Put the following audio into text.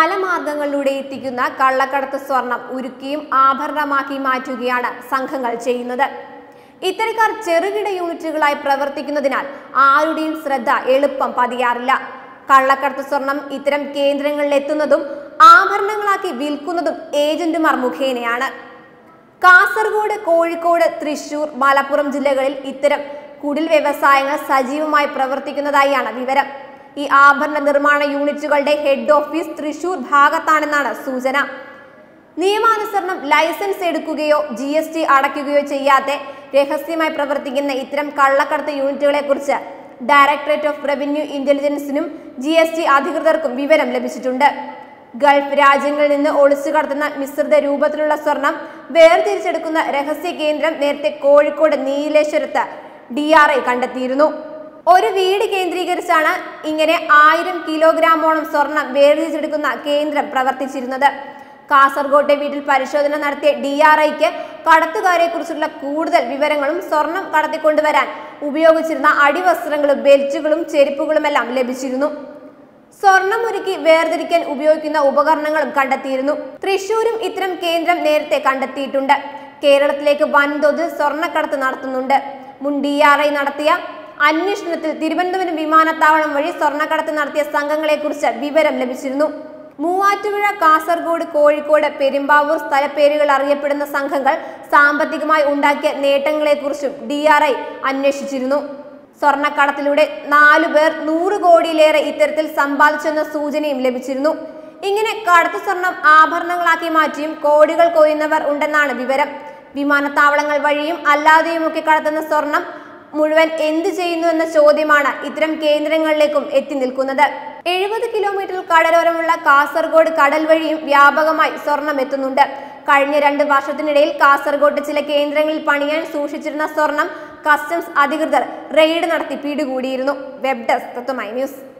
പല മാർഗങ്ങളിലൂടെ എത്തിക്കുന്ന കള്ളക്കടത്ത് സ്വർണം ഉരുക്കിയും ആഭരണമാക്കി മാറ്റുകയാണ് സംഘങ്ങൾ ചെയ്യുന്നത് ഇത്തരക്കാർ ചെറുകിട യൂണിറ്റുകളായി പ്രവർത്തിക്കുന്നതിനാൽ ആരുടെയും ശ്രദ്ധ എളുപ്പം പതിയാറില്ല കള്ളക്കടത്ത് സ്വർണം ഇത്തരം കേന്ദ്രങ്ങളിൽ എത്തുന്നതും ആഭരണങ്ങളാക്കി വിൽക്കുന്നതും ഏജന്റുമാർ മുഖേനയാണ് കാസർഗോഡ് കോഴിക്കോട് തൃശൂർ മലപ്പുറം ജില്ലകളിൽ ഇത്തരം കുടിൽ വ്യവസായങ്ങൾ സജീവമായി പ്രവർത്തിക്കുന്നതായാണ് വിവരം ഈ ആഭരണ നിർമ്മാണ യൂണിറ്റുകളുടെ ഹെഡ് ഓഫീസ് തൃശൂർ ഭാഗത്താണെന്നാണ് സൂചന നിയമാനുസരണം ലൈസൻസ് എടുക്കുകയോ ജി എസ് ടി അടയ്ക്കുകയോ ചെയ്യാതെ രഹസ്യമായി പ്രവർത്തിക്കുന്ന ഇത്തരം കള്ളക്കടത്ത് യൂണിറ്റുകളെ കുറിച്ച് ഡയറക്ടറേറ്റ് ഓഫ് റവന്യൂ ഇന്റലിജൻസിനും ജി എസ് ടി അധികൃതർക്കും വിവരം ലഭിച്ചിട്ടുണ്ട് ഗൾഫ് രാജ്യങ്ങളിൽ നിന്ന് ഒളിച്ചു കടത്തുന്ന മിശ്രിത രൂപത്തിലുള്ള സ്വർണം വേർതിരിച്ചെടുക്കുന്ന രഹസ്യ കേന്ദ്രം നേരത്തെ കോഴിക്കോട് നീലേശ്വരത്ത് ഡി ആർ ഐ കണ്ടെത്തിയിരുന്നു ഒരു വീട് കേന്ദ്രീകരിച്ചാണ് ഇങ്ങനെ ആയിരം കിലോഗ്രാമോളം സ്വർണം വേർതിരിച്ചെടുക്കുന്ന കേന്ദ്രം പ്രവർത്തിച്ചിരുന്നത് കാസർഗോട്ടെ വീട്ടിൽ പരിശോധന നടത്തിയ ഡി ആർ ഐക്ക് കടത്തുകാരെ കുറിച്ചുള്ള കൂടുതൽ വിവരങ്ങളും സ്വർണം കടത്തിക്കൊണ്ടുവരാൻ ഉപയോഗിച്ചിരുന്ന അടിവസ്ത്രങ്ങളും ബെൽറ്റുകളും ചെരുപ്പുകളുമെല്ലാം ലഭിച്ചിരുന്നു സ്വർണം ഒരുക്കി വേർതിരിക്കാൻ ഉപയോഗിക്കുന്ന ഉപകരണങ്ങളും കണ്ടെത്തിയിരുന്നു തൃശൂരും ഇത്തരം കേന്ദ്രം നേരത്തെ കണ്ടെത്തിയിട്ടുണ്ട് കേരളത്തിലേക്ക് വൻതോതിൽ സ്വർണ്ണക്കടത്ത് നടത്തുന്നുണ്ട് മുൻ ഡി ആർ ഐ നടത്തിയ അന്വേഷണത്തിൽ തിരുവനന്തപുരം വിമാനത്താവളം വഴി സ്വർണ്ണക്കടത്ത് നടത്തിയ സംഘങ്ങളെക്കുറിച്ച് വിവരം ലഭിച്ചിരുന്നു മൂവാറ്റുപുഴ കാസർഗോഡ് കോഴിക്കോട് പെരുമ്പാവൂർ സ്ഥലപ്പേരുകൾ അറിയപ്പെടുന്ന സംഘങ്ങൾ സാമ്പത്തികമായി ഉണ്ടാക്കിയ നേട്ടങ്ങളെക്കുറിച്ചും ഡി ആർ ഐ അന്വേഷിച്ചിരുന്നു സ്വർണ്ണക്കടത്തിലൂടെ നാലു പേർ നൂറ് കോടിയിലേറെ ഇത്തരത്തിൽ സമ്പാദിച്ചെന്ന സൂചനയും ലഭിച്ചിരുന്നു ഇങ്ങനെ കടത്തു സ്വർണം ആഭരണങ്ങളാക്കി മാറ്റിയും കോടികൾ കൊയ്യുന്നവർ ഉണ്ടെന്നാണ് വിവരം വിമാനത്താവളങ്ങൾ വഴിയും അല്ലാതെയുമൊക്കെ കടത്തുന്ന സ്വർണം മുഴുവൻ എന്തു ചെയ്യുന്നു എന്ന ചോദ്യമാണ് ഇത്തരം കേന്ദ്രങ്ങളിലേക്കും എത്തി നിൽക്കുന്നത് എഴുപത് കിലോമീറ്റർ കടലോരമുള്ള കാസർഗോഡ് കടൽ വഴിയും വ്യാപകമായി സ്വർണം എത്തുന്നുണ്ട് കഴിഞ്ഞ രണ്ട് വർഷത്തിനിടയിൽ കാസർഗോഡ് ചില കേന്ദ്രങ്ങളിൽ പണിയാൻ സൂക്ഷിച്ചിരുന്ന സ്വർണം കസ്റ്റംസ് അധികൃതർ റെയ്ഡ് നടത്തി പിടികൂടിയിരുന്നു വെബ് ഡെസ്ക് തത്വമൈ ന്യൂസ്